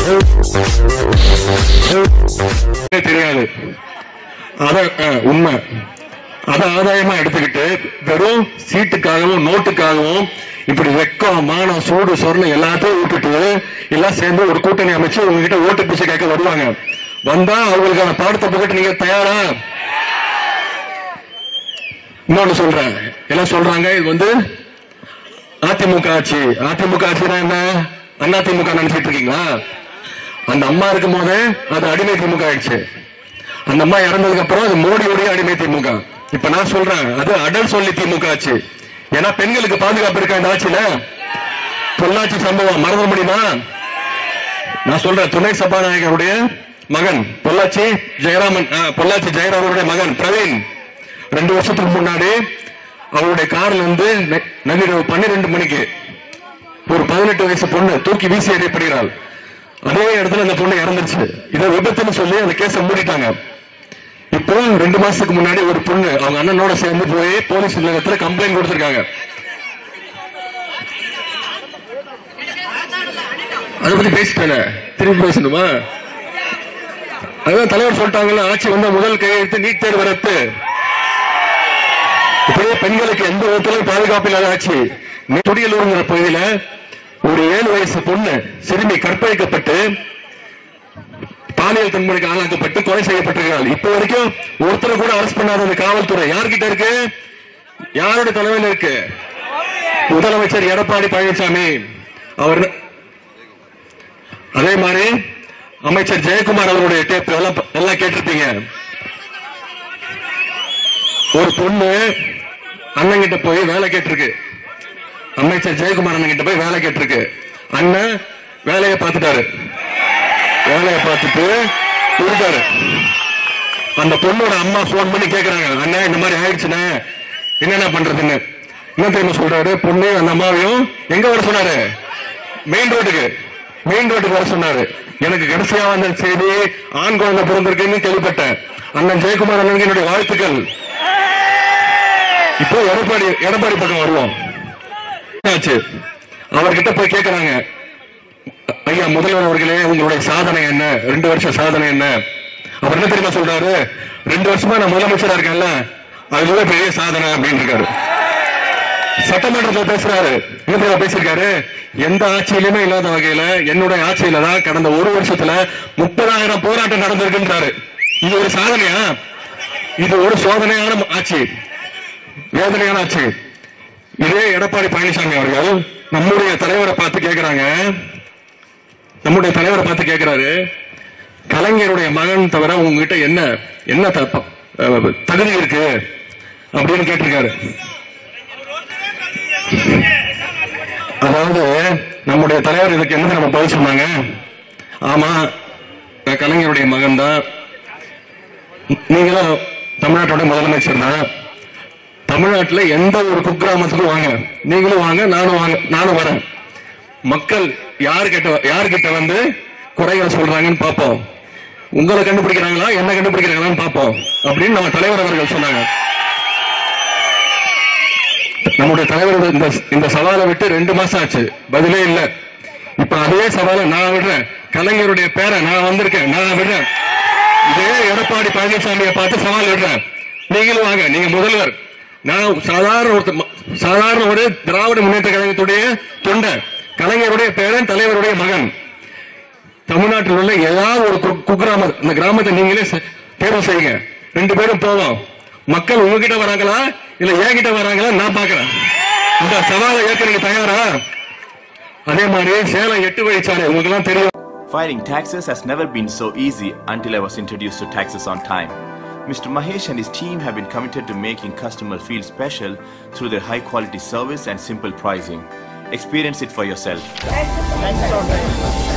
தெரியாது அத அஹ், உண்மை அத ஆதாயமா எடுத்துக்கிட்டு வெறும் சீட்டுக்காகவும் நோட்டுக்காகவும் இப்படி வெக்கம் மானம் சூடு சொர்ணம் எல்லாத்தையும் விட்டுட்டு எல்லாம் சேர்ந்து ஒரு கூட்டணி அமைச்சு உங்ககிட்ட ஓட்டு பிச்சை கேட்க வருவாங்க வந்தா அவங்களுக்கான பாடத்தை புகட்டு நீங்க தயாரா இன்னொன்னு சொல்றேன் எல்லாம் சொல்றாங்க இது வந்து அதிமுக ஆட்சி அதிமுக ஆட்சினா என்ன அண்ணா திமுக நினைச்சிட்டு இருக்கீங்களா அந்த அம்மா இருக்கும் போதே அது அடிமை திமுக ஆயிடுச்சு அந்த அம்மா இறந்ததுக்கு அப்புறம் அது மோடியுடைய அடிமை திமுக இப்ப நான் சொல்றேன் அது அடல் சொல்லி திமுக ஆச்சு ஏன்னா பெண்களுக்கு பாதுகாப்பு இருக்கா இந்த ஆட்சியில பொள்ளாச்சி சம்பவம் மறந்துட முடியுமா நான் சொல்றேன் துணை சபாநாயகருடைய மகன் பொள்ளாச்சி ஜெயராமன் ஆ, பொள்ளாச்சி ஜெயராமனுடைய மகன் பிரவீன் ரெண்டு வருஷத்துக்கு முன்னாடி அவருடைய கார்ல இருந்து ந- நள்ளிரவு பன்னிரெண்டு மணிக்கு ஒரு பதினெட்டு வயசு பொண்ணு தூக்கி வீசி எறியப்படுகிறாள் அதே இடத்துல அந்த பொண்ணு இறந்துருச்சு இதை விபத்துன்னு சொல்லி அந்த கேஸை மூடிட்டாங்க இப்போ ரெண்டு மாசத்துக்கு முன்னாடி ஒரு பொண்ணு அவங்க அண்ணனோட சேர்ந்து போய் போலீஸ் நிலையத்துல கம்ப்ளைண்ட் கொடுத்திருக்காங்க அதை பத்தி பேசிட்டேன் திருப்பி பேசணுமா அதான் தலைவர் சொல்லிட்டாங்கல்ல ஆட்சி வந்த முதல் கையெழுத்து நீட் தேர்வு ரத்து இப்படியே பெண்களுக்கு எந்த விதத்திலும் பாதுகாப்பு இல்லாத ஆட்சி துடியலூருங்கிற பகுதியில ஒரு ஏழு வயசு பொண்ணு சிறுமி கற்பழிக்கப்பட்டு பாலியல் தன்முறைக்கு ஆளாக்கப்பட்டு கொலை செய்யப்பட்டிருக்கிறாள் இப்ப வரைக்கும் ஒருத்தரை கூட அரஸ்ட் பண்ணாத அந்த காவல்துறை யார்கிட்ட இருக்கு யாரோட தலைமையில் இருக்கு முதலமைச்சர் எடப்பாடி பழனிசாமி அவர் அதே மாதிரி அமைச்சர் ஜெயக்குமார் அவருடைய டேப் எல்லாம் எல்லாம் கேட்டிருப்பீங்க ஒரு பொண்ணு அண்ணன் கிட்ட போய் வேலை கேட்டிருக்கு அமைச்சர் ஜெயக்குமார் அண்ணன் கிட்ட போய் வேலை கேட்டிருக்கு அண்ணன் வேலையை பார்த்துட்டாரு வேலையை பார்த்துட்டு கொடுத்தாரு அந்த பொண்ணோட அம்மா போன் பண்ணி கேக்குறாங்க அண்ணன் இந்த மாதிரி ஆயிடுச்சுண்ணே என்னென்ன பண்றதுன்னு என்ன தெரியுமா சொல்றாரு பொண்ணு அந்த அம்மாவையும் எங்க வர சொன்னாரு மெயின் ரோட்டுக்கு மெயின் ரோட்டுக்கு வர சொன்னாரு எனக்கு கடைசியா வந்த செய்தி ஆண் குழந்தை பிறந்திருக்குன்னு கேள்விப்பட்டேன் அண்ணன் ஜெயக்குமார் அண்ணனுக்கு என்னுடைய வாழ்த்துக்கள் இப்போ எடப்பாடி எடப்பாடி பக்கம் வருவோம் என்னாச்சு அவர்கிட்ட போய் கேக்குறாங்க ஐயா முதல்வர் அவர்களே உங்களுடைய சாதனை என்ன ரெண்டு வருஷம் சாதனை என்ன அவர் என்ன தெரியுமா சொல்றாரு ரெண்டு வருஷமா நான் முதலமைச்சரா இருக்கேன்ல அதுல பெரிய சாதனை அப்படின்னு இருக்காரு சட்டமன்றத்தில் பேசுறாரு என்ன தெரியுமா பேசியிருக்காரு எந்த ஆட்சியிலுமே இல்லாத வகையில என்னுடைய ஆட்சியில தான் கடந்த ஒரு வருஷத்துல முப்பதாயிரம் போராட்டம் நடந்திருக்குன்றாரு இது ஒரு சாதனையா இது ஒரு சோதனையான ஆட்சி வேதனையான ஆட்சி இதே எடப்பாடி பழனிசாமி அவர்கள் நம்முடைய தலைவரை பார்த்து கேக்குறாங்க நம்முடைய தலைவரை பார்த்து கேக்குறாரு கலைஞருடைய மகன் தவிர உங்ககிட்ட என்ன என்ன த- அஹ் தகுதி இருக்கு அப்படின்னு கேட்டிருக்காரு அதாவது நம்முடைய தலைவர் இதுக்கு என்ன நம்ம பதில் சொன்னாங்க ஆமா நான் கலைஞருடைய மகன் தான் நீங்களும் தமிழ்நாட்டோட முதலமைச்சர் தான் தமிழ்நாட்டுல எந்த ஒரு குக்கிராமத்துக்கும் வாங்க நீங்களும் வாங்க நானும் வாங்க நானும் வரேன் மக்கள் யாருக்கிட்ட யாருக்கிட்ட வந்து குறைகளை சொல்றாங்கன்னு பார்ப்போம் உங்களை கண்டுபிடிக்கிறாங்களா என்ன கண்டுபிடிக்கிறாங்களான்னு பார்ப்போம் அப்படின்னு நம்ம தலைவர் அவர்கள் சொன்னாங்க நம்முடைய தலைவர் இந்த இந்த சவாலை விட்டு ரெண்டு மாசம் ஆச்சு பதிலே இல்ல இப்ப அதே சவாலை நான் விடுறேன் கலைஞருடைய பேரை நான் வந்திருக்கேன் நான் விடுறேன் இதே எடப்பாடி பழனிசாமியை பார்த்து சவால் விடுறேன் நீங்களும் வாங்க நீங்க முதல்வர் நான் சாதாரண ஒரு சாதாரண ஒரு திராவிட முன்னேற்ற கழகத்துடைய தொண்டை கலைஞருடைய பேரன் தலைவருடைய மகன் தமிழ்நாட்டில் உள்ள ஏதாவது ஒரு கு- குக்கிராமம் இந்த கிராமத்தை நீங்களே செ- தேர்வு செய்யுங்க ரெண்டு பேரும் போவோம் மக்கள் உங்ககிட்ட வராங்களா இல்ல என்கிட்ட வராங்களா நான் பாக்குறேன் இந்த சவாலை ஏற்க நீங்க தயாரா அதே மாதிரி சேலம் எட்டு வழிச்சாலை உங்களுக்கு எல்லாம் தெரியும் Filing taxes has never been so easy until I was introduced to taxes on time. Mr. Mahesh and his team have been committed to making customers feel special through their high quality service and simple pricing. Experience it for yourself.